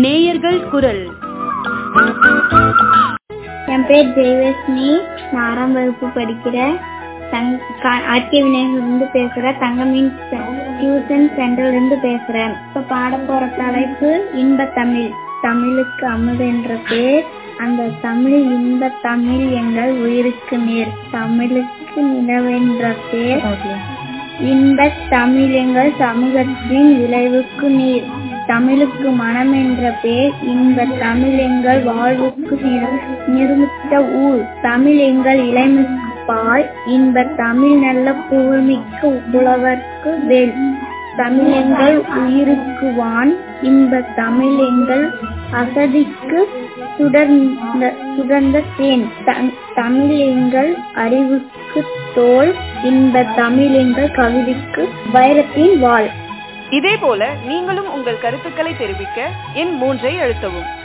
நேயர்கள் குரல் என் பேர் ஜெயவர்ஷினி நான் ஆறாம் வகுப்பு படிக்கிறேன் தங் ஆர்கே விநாயகர்லேருந்து பேசுகிறேன் தங்கமீன் டியூஷன் சென்டர்ல இருந்து பேசுகிறேன் இப்போ பாட போகிற தலைப்பு இன்ப தமிழ் தமிழுக்கு அமுது என்ற பேர் அந்த தமிழ் இன்ப தமிழ் எங்கள் உயிருக்கு நேர் தமிழுக்கு நிலவென்ற பேர் இன்ப தமிழ் எங்கள் சமூகத்தின் விளைவுக்கு நீர் தமிழுக்கு மனம் என்ற பேர் இன்ப தமிழ் எங்கள் வாழ்வுக்கு நிர்மித்த ஊர் தமிழ் எங்கள் இளமைக்கு பால் இன்ப தமிழ் நல்ல புகழ்மிக்க புலவர்க்கு வேல் தமிழ் எங்கள் உயிருக்கு வான் இன்ப தமிழ் எங்கள் அசதிக்கு சுடர்ந்த சுடர்ந்த தேன் தமிழ் எங்கள் அறிவுக்கு தோல் இன்ப தமிழ் எங்கள் கவிதைக்கு வைரத்தின் வாழ் இதே போல நீங்களும் உங்கள் கருத்துக்களை தெரிவிக்க எண் மூன்றை அழுத்தவும்